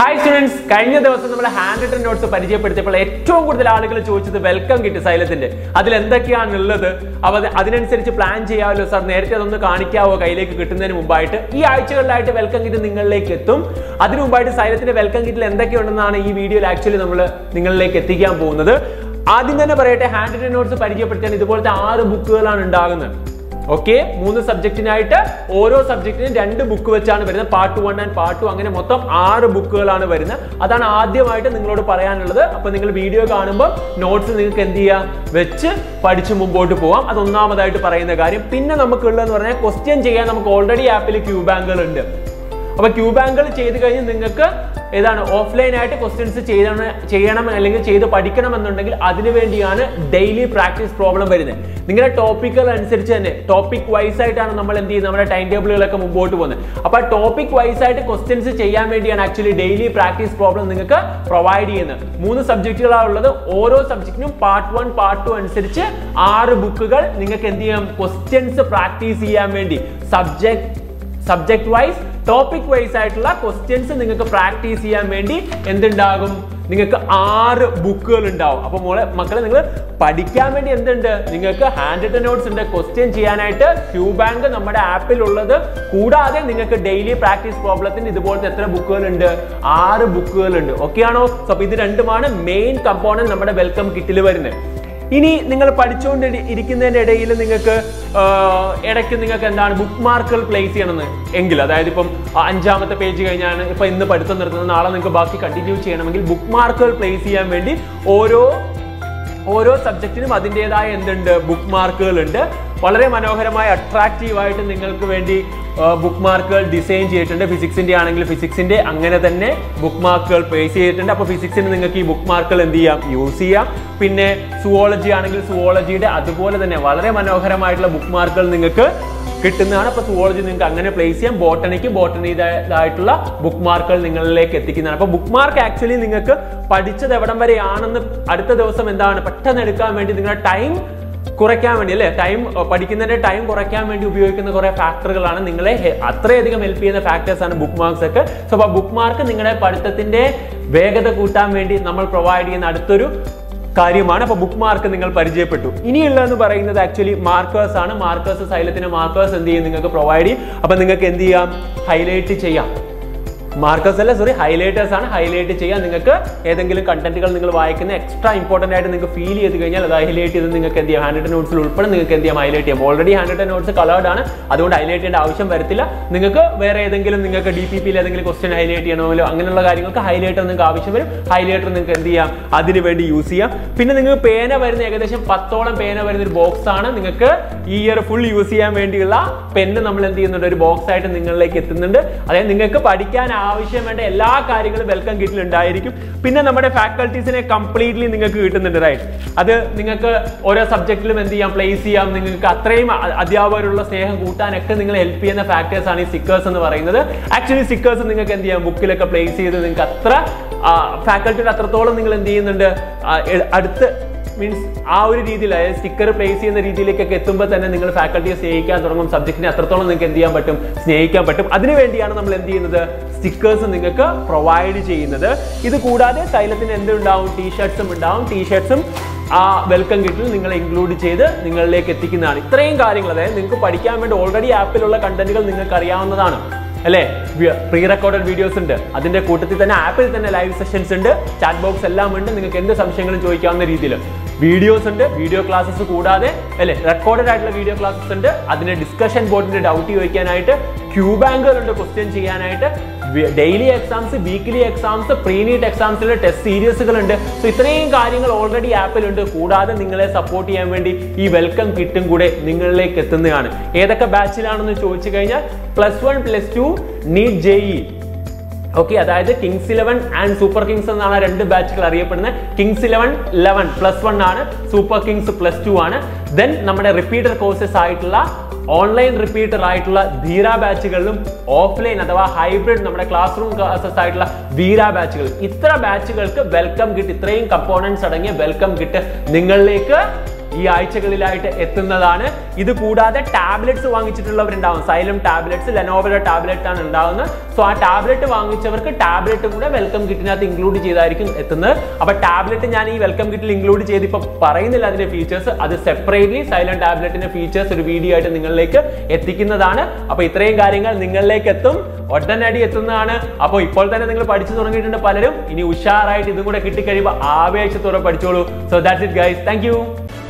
hi students കഴിഞ്ഞ ദിവസം നമ്മൾ ഹാൻഡ് റിട്ടൺ നോട്ട്സ് പരിചയപ്പെടുത്തിയപ്പോൾ ഏറ്റവും കൂടുതൽ ആളുകൾ ചോദിച്ചത് വെൽക്കം കിട്ടി സൈലത്തിന്റെ അതിൽ എന്തൊക്കെയാണ് ഉള്ളത് അപ്പൊ അത് അതിനനുസരിച്ച് പ്ലാൻ ചെയ്യാമല്ലോ സാർ നേരത്തെ അതൊന്ന് കാണിക്കാവോ കയ്യിലേക്ക് കിട്ടുന്നതിന് മുമ്പായിട്ട് ഈ ആഴ്ചകളിലായിട്ട് വെൽക്കം കിറ്റ് നിങ്ങളിലേക്ക് എത്തും അതിനു മുമ്പായിട്ട് സൈലത്തിന്റെ വെൽക്കം കിറ്റിൽ എന്തൊക്കെയുണ്ടെന്നാണ് ഈ വീഡിയോയിൽ ആക്ച്വലി നമ്മൾ നിങ്ങളിലേക്ക് എത്തിക്കാൻ പോകുന്നത് ആദ്യം തന്നെ പറയട്ടെ ഹാൻഡ് റിട്ടൺ നോട്ട്സ് പരിചയപ്പെടുത്താൻ ഇതുപോലത്തെ ആറ് ബുക്കുകളാണ് ഉണ്ടാകുന്നത് ഓക്കെ മൂന്ന് സബ്ജക്റ്റിനായിട്ട് ഓരോ സബ്ജക്റ്റിനും രണ്ട് ബുക്ക് വെച്ചാണ് വരുന്നത് part one and part two അങ്ങനെ മൊത്തം ആറ് ബുക്കുകളാണ് വരുന്നത് അതാണ് ആദ്യമായിട്ട് നിങ്ങളോട് പറയാനുള്ളത് അപ്പൊ നിങ്ങൾ വീഡിയോ കാണുമ്പോൾ നോട്ട്സ് നിങ്ങൾക്ക് എന്ത് ചെയ്യാം വെച്ച് പഠിച്ച് മുമ്പോട്ട് പോവാം അത് ഒന്നാമതായിട്ട് പറയുന്ന കാര്യം പിന്നെ നമുക്കുള്ളതെന്ന് പറഞ്ഞാൽ ക്വസ്റ്റ്യൻ ചെയ്യാൻ നമുക്ക് ഓൾറെഡി ആപ്പിൽ ക്യൂ ബാങ്കുകൾ ഉണ്ട് അപ്പൊ ക്യൂ ബാങ്കുകൾ ചെയ്ത് കഴിഞ്ഞ് നിങ്ങൾക്ക് ഏതാണ് ഓഫ്ലൈൻ ആയിട്ട് ക്വസ്റ്റ്യൻസ് ചെയ്യണം ചെയ്യണം അല്ലെങ്കിൽ ചെയ്ത് പഠിക്കണം എന്നുണ്ടെങ്കിൽ അതിനു വേണ്ടിയാണ് ഡെയിലി പ്രാക്ടീസ് പ്രോബ്ലം വരുന്നത് നിങ്ങളുടെ ടോപ്പിക്കുകൾ അനുസരിച്ച് തന്നെ ടോപ്പിക് വൈസ് ആയിട്ടാണ് നമ്മൾ എന്ത് ചെയ്യുന്നത് നമ്മുടെ ടൈം ടേബിളുകളൊക്കെ മുമ്പോട്ട് പോകുന്നത് അപ്പൊ ടോപ്പിക് വൈസ് ആയിട്ട് ക്വസ്റ്റ്യൻസ് ചെയ്യാൻ വേണ്ടിയാണ് ആക്ച്വലി ഡെയിലി പ്രാക്ടീസ് പ്രോബ്ലം നിങ്ങൾക്ക് പ്രൊവൈഡ് ചെയ്യുന്നത് മൂന്ന് സബ്ജക്റ്റുകളാണ് ഉള്ളത് ഓരോ സബ്ജക്റ്റിനും പാർട്ട് വൺ പാർട്ട് ടു അനുസരിച്ച് ആറ് ബുക്കുകൾ നിങ്ങൾക്ക് എന്ത് ചെയ്യാം ക്വസ്റ്റ്യൻസ് പ്രാക്ടീസ് ചെയ്യാൻ വേണ്ടി subject subject wise topic wise ആയിട്ടുള്ള ക്വസ്റ്റ്യൻസ് നിങ്ങൾക്ക് പ്രാക്ടീസ് ചെയ്യാൻ വേണ്ടി എന്തുണ്ടാകും നിങ്ങൾക്ക് ആറ് ബുക്കുകൾ ഉണ്ടാവും അപ്പൊ മോളെ മക്കളെ നിങ്ങൾ പഠിക്കാൻ വേണ്ടി എന്തുണ്ട് നിങ്ങൾക്ക് ഹാൻഡ് റിട്ടൺ നോട്ട്സ് ഉണ്ട് ക്വസ്റ്റ്യൻ ചെയ്യാനായിട്ട് ക്യൂ ബാങ്ക് നമ്മുടെ ആപ്പിൽ ഉള്ളത് കൂടാതെ നിങ്ങൾക്ക് ഡെയിലി പ്രാക്ടീസ് പ്രോബ്ലത്തിന് ഇതുപോലത്തെ എത്ര ബുക്കുകൾ ഉണ്ട് ആറ് ബുക്കുകൾ ഉണ്ട് ഓക്കെ ആണോ സോ അപ്പൊ ഇത് രണ്ടുമാണ് മെയിൻ കമ്പോണന്റ് നമ്മുടെ വെൽക്കം കിറ്റിൽ വരുന്നത് ഇനി നിങ്ങൾ പഠിച്ചുകൊണ്ട് ഇരി- ഇരിക്കുന്നതിന്റെ ഇടയിൽ നിങ്ങൾക്ക് ആഹ്, ഇടയ്ക്ക് നിങ്ങൾക്ക് എന്താണ് ബുക്ക് മാർക്കുകൾ പ്ലേസ് ചെയ്യണമെന്ന് എങ്കിൽ അതായത് ഇപ്പം ആ അഞ്ചാമത്തെ പേജ് കഴിഞ്ഞാണ് ഇപ്പൊ ഇന്ന് പഠിത്തം നിർത്തുന്നത് നാളെ നിങ്ങൾക്ക് ബാക്കി കണ്ടിന്യൂ ചെയ്യണമെങ്കിൽ ബുക്ക് മാർക്കുകൾ പ്ലേസ് ചെയ്യാൻ വേണ്ടി ഓരോ ഓരോ സബ്ജക്റ്റിനും അതിൻ്റെതായ എന്തുണ്ട് ബുക്ക് മാർക്കുകൾ ഉണ്ട് വളരെ മനോഹരമായ അട്രാക്റ്റീവ് ആയിട്ട് നിങ്ങൾക്ക് വേണ്ടി ബുക്ക് മാർക്കുകൾ ഡിസൈൻ ചെയ്തിട്ടുണ്ട് ഫിസിക്സിന്റെ ആണെങ്കിൽ ഫിസിക്സിന്റെ അങ്ങനെ തന്നെ ബുക്ക് മാർക്കുകൾ പ്ലേസ് ചെയ്തിട്ടുണ്ട് അപ്പോൾ ഫിസിക്സിന് നിങ്ങൾക്ക് ഈ ബുക്ക് മാർക്കുകൾ എന്ത് ചെയ്യാം യൂസ് ചെയ്യാം പിന്നെ സുവോളജി ആണെങ്കിൽ സുവോളജിയുടെ അതുപോലെ തന്നെ വളരെ മനോഹരമായിട്ടുള്ള ബുക്ക് മാർക്കുകൾ നിങ്ങൾക്ക് കിട്ടുന്നതാണ് അപ്പോൾ സുവോളജി നിങ്ങൾക്ക് അങ്ങനെ പ്ലേസ് ചെയ്യാം ബോട്ടണിക്ക് ബോട്ടണിയുടേതായിട്ടുള്ള ബുക്ക് മാർക്കുകൾ നിങ്ങളിലേക്ക് എത്തിക്കുന്നതാണ് അപ്പോൾ ബുക്ക് മാർക്ക് ആക്ച്വലി നിങ്ങൾക്ക് പഠിച്ചത് എവിടം വരെയാണെന്ന് അടുത്ത ദിവസം എന്താണ് പെട്ടെന്ന് എടുക്കാൻ വേണ്ടി നിങ്ങളുടെ ടൈം കുറയ്ക്കാൻ വേണ്ടി അല്ലേ ടൈം പഠിക്കുന്നതിന്റെ ടൈം കുറയ്ക്കാൻ വേണ്ടി ഉപയോഗിക്കുന്ന കുറെ ഫാക്ടറുകളാണ് നിങ്ങളെ ഹെ- അത്രയധികം ഹെൽപ്പ് ചെയ്യുന്ന ഫാക്ടേഴ്സ് ആണ് ബുക്ക് മാർക്സ് ഒക്കെ സോ അപ്പോൾ ബുക്ക് മാർക്ക് നിങ്ങളുടെ പഠിത്തത്തിന്റെ വേഗത കൂട്ടാൻ വേണ്ടി നമ്മൾ പ്രൊവൈഡ് ചെയ്യുന്ന അടുത്തൊരു കാര്യമാണ് അപ്പൊ ബുക്ക് മാർക്ക് നിങ്ങൾ പരിചയപ്പെട്ടു ഇനിയുള്ളതെന്ന് പറയുന്നത് ആക്ച്വലി മാർക്കേഴ്സ് ആണ് മാർക്കേഴ്സ് സൈലത്തിന് മാർക്കേഴ്സ് എന്ത് ചെയ്യും നിങ്ങൾക്ക് പ്രൊവൈഡ് ചെയ്യും അപ്പൊ നിങ്ങൾക്ക് എന്ത് ചെയ്യാം ഹൈലൈറ്റ് ചെയ്യാം മാർക്കേഴ്സ് അല്ല സോറി ഹൈലൈറ്റേഴ്സ് ആണ് ഹൈലൈറ്റ് ചെയ്യാൻ നിങ്ങൾക്ക് ഏതെങ്കിലും കണ്ടന്റുകൾ നിങ്ങൾ വായിക്കുന്ന എക്സ്ട്രാ ഇമ്പോർട്ടന്റ് ആയിട്ട് നിങ്ങൾക്ക് ഫീൽ ചെയ്ത് കഴിഞ്ഞാൽ അത് ഹൈലൈറ്റ് ചെയ്ത് നിങ്ങൾക്ക് എന്ത് ചെയ്യാം ഹാൻഡ് നോട്ട്സിൽ ഉൾപ്പെടെ നിങ്ങൾക്ക് എന്ത് ചെയ്യാം ഹൈലൈറ്റ് ചെയ്യാം ഓൾറെഡി ഹാൻഡ് നോട്ട്സ് കളേർഡ് ആണ് അതുകൊണ്ട് ഹൈലൈറ്റ് ചെയ്യേണ്ട ആവശ്യം വരത്തില്ല നിങ്ങൾക്ക് വേറെ ഏതെങ്കിലും നിങ്ങൾക്ക് ഡി പി പിയിൽ ഏതെങ്കിലും ക്വസ്റ്റ്യൻ ഹൈലൈറ്റ് ചെയ്യണമല്ലോ അങ്ങനെയുള്ള കാര്യങ്ങൾക്ക് ഹൈലൈറ്റർ നിങ്ങൾക്ക് ആവശ്യം വരും ഹൈലൈറ്റർ നിങ്ങൾക്ക് എന്ത് ചെയ്യാം അതിന് വേണ്ടി യൂസ് ചെയ്യാം പിന്നെ നിങ്ങൾക്ക് പേന വരുന്ന ഏകദേശം പത്തോളം പേന വരുന്ന ഒരു ബോക്സ് ആണ് നിങ്ങൾക്ക് ഈ ഇയർ ഫുൾ യൂസ് ചെയ്യാൻ വേണ്ടിയുള്ള പെന്ന് നമ്മൾ എന്ത് ചെയ്യുന്നുണ്ട് ഒരു ബോക്സ് ആയിട്ട് നിങ്ങളിലേക്ക് എത്തുന്നുണ്ട് അതായത് നിങ്ങൾക്ക് പഠിക്കാൻ ആവശ്യം വേണ്ട എല്ലാ കാര്യങ്ങളും വെൽക്കം കിറ്റിൽ ഉണ്ടായിരിക്കും പിന്നെ നമ്മുടെ ഫാക്കൽറ്റീസിനെ കംപ്ലീറ്റ്ലി നിങ്ങൾക്ക് കിട്ടുന്നുണ്ട് റൈറ്റ് അത് നിങ്ങൾക്ക് ഓരോ സബ്ജക്റ്റിലും എന്ത് ചെയ്യാം പ്ലേസ് ചെയ്യാം നിങ്ങൾക്ക് അത്രയും അ- അധ്യാപകരുള്ള സ്നേഹം കൂട്ടാനൊക്കെ നിങ്ങൾ ഹെൽപ്പ് ചെയ്യുന്ന ഫാക്ടേഴ്സ് ആണ് ഈ സ്റ്റിക്കേഴ്സ് എന്ന് പറയുന്നത് ആക്ച്വലി സ്റ്റിക്കേഴ്സ് നിങ്ങൾക്ക് എന്ത് ചെയ്യാം ബുക്കിലൊക്കെ പ്ലേസ് ചെയ്ത് നിങ്ങൾക്ക് അത്ര ഫാക്കൽറ്റിയുടെ അത്രത്തോളം നിങ്ങൾ എന്ത് ചെയ്യുന്നുണ്ട് ആ, എ- അടുത്ത് മീൻസ് ആ ഒരു രീതിയിൽ അതായത് സ്റ്റിക്കർ പ്ലേസ് ചെയ്യുന്ന രീതിയിലേക്കൊക്കെ എത്തുമ്പോൾ തന്നെ നിങ്ങൾ ഫാക്കൽറ്റിയെ സ്നേഹിക്കാൻ തുടങ്ങും സബ്ജക്റ്റിനെ അത്രത്തോളം നിങ്ങൾക്ക് എന്ത് ചെയ്യാൻ പറ്റും സ്നേഹിക്കാൻ പറ്റും അതിനു വേണ്ടിയാണ് നമ്മൾ എന്ത് ചെയ്യുന്നത് സ്റ്റിക്കേഴ്സ് നിങ്ങൾക്ക് പ്രൊവൈഡ് ചെയ്യുന്നത് ഇത് കൂടാതെ സൈലത്തിന് എന്തുണ്ടാവും ടീഷർട്സും ഉണ്ടാവും ടീഷർട്സും ആ വെൽക്കം കിറ്റിൽ നിങ്ങൾ ഇൻക്ലൂഡ് ചെയ്ത് നിങ്ങളിലേക്ക് എത്തിക്കുന്നതാണ് ഇത്രയും കാര്യങ്ങൾ അതായത് നിങ്ങൾക്ക് പഠിക്കാൻ വേണ്ടി ഓൾറെഡി ആപ്പിലുള്ള കണ്ടന്റുകൾ നിങ്ങൾക്ക് അറിയാവുന്നതാണ് അല്ലേ പ്രീ റെക്കോർഡഡ് വീഡിയോസ് ഉണ്ട് അതിന്റെ കൂട്ടത്തിൽ തന്നെ ആപ്പിൽ തന്നെ ലൈവ് സെഷൻസ് ഉണ്ട് ചാറ്റ് ബോക്സ് എല്ലാം ഉണ്ട് നിങ്ങൾക്ക് എന്ത് സംശയങ്ങളും ചോദിക്കാവുന്ന രീതിയിൽ വീഡിയോസ് ഉണ്ട് വീഡിയോ ക്ലാസ്സസ് കൂടാതെ അല്ലേ റെക്കോർഡഡ് ആയിട്ടുള്ള വീഡിയോ ക്ലാസ്സസ് ഉണ്ട് അതിന് ഡിസ്കഷൻ ബോർഡിന്റെ ഡൗട്ട് ചോദിക്കാനായിട്ട് ക്യൂ ബാങ്കുകൾ ഉണ്ട് ക്വസ്റ്റ്യൻ ചെയ്യാനായിട്ട് daily exams weekly exams pre NEET എക്സാംസിലെ ടെസ്റ്റ് സീരീസുകൾ ഉണ്ട് സോ ഇത്രയും കാര്യങ്ങൾ ഓൾറെഡി ആപ്പിലുണ്ട് കൂടാതെ നിങ്ങളെ സപ്പോർട്ട് ചെയ്യാൻ വേണ്ടി ഈ വെൽക്കം കിറ്റും കൂടെ നിങ്ങളിലേക്ക് എത്തുന്നതാണ് ഏതൊക്കെ ബാച്ചിലാണെന്ന് ചോദിച്ചു കഴിഞ്ഞാൽ plus one plus two NEET JEE okay അതായത് Kings Eleven and Super Kings എന്നാണ് രണ്ട് ബാച്ചുകൾ അറിയപ്പെടുന്നത് Kings Eleven eleven plus one ആണ് സൂപ്പർ കിങ്സ് പ്ലസ് ടു ആണ് ദെൻ നമ്മുടെ റിപ്പീറ്റർ കോഴ്സസ് ആയിട്ടുള്ള ഓൺലൈൻ റിപ്പീറ്റർ ആയിട്ടുള്ള ധീര ബാച്ചുകളിലും ഓഫ്ലൈൻ അഥവാ ഹൈബ്രിഡ് നമ്മുടെ ക്ലാസ് റൂം ക്ലാസ്സസ് ആയിട്ടുള്ള ധീര ബാച്ചുകൾ ഇത്ര ബാച്ചുകൾക്ക് വെൽക്കം കിട്ട് ഇത്രയും കമ്പോണൻസ് അടങ്ങിയ വെൽക്കം കിട്ട് നിങ്ങളിലേക്ക് ഈ ആഴ്ചകളിലായിട്ട് എത്തുന്നതാണ് ഇത് കൂടാതെ ടാബ്ലറ്റ്സ് വാങ്ങിച്ചിട്ടുള്ളവരുണ്ടാവും സൈലം ടാബ്ലറ്റ്സ് ലെനോവയുടെ ടാബ്ലറ്റ് ആണ് ഉണ്ടാവുന്നത് സോ ആ ടാബ്ലറ്റ് വാങ്ങിച്ചവർക്ക് ടാബ്ലറ്റ് കൂടെ വെൽക്കം കിറ്റിനകത്ത് ഇൻക്ലൂഡ് ചെയ്തായിരിക്കും എത്തുന്നത് അപ്പൊ ടാബ്ലറ്റ് ഞാൻ ഈ വെൽക്കം കിറ്റിൽ ഇൻക്ലൂഡ് ചെയ്ത് ഇപ്പൊ പറയുന്നില്ല അതിന്റെ ഫീച്ചേഴ്സ് അത് സെപ്പറേറ്റ്ലി സൈലന്റ് ടാബ്ലറ്റിന്റെ ഫീച്ചേഴ്സ് ഒരു വീഡിയോ ആയിട്ട് നിങ്ങളിലേക്ക് എത്തിക്കുന്നതാണ് അപ്പൊ ഇത്രയും കാര്യങ്ങൾ നിങ്ങളിലേക്ക് എത്തും ഒട്ടനടി എത്തുന്നതാണ് അപ്പോൾ ഇപ്പോൾ തന്നെ നിങ്ങൾ പഠിച്ചു തുടങ്ങിയിട്ടുണ്ട് പലരും ഇനി ഉഷാറായിട്ട് ഇതും കൂടെ കിട്ടിക്കഴിയുമ്പോൾ ആവേശത്തോടെ പഠിച്ചോളൂ so that's it guys thank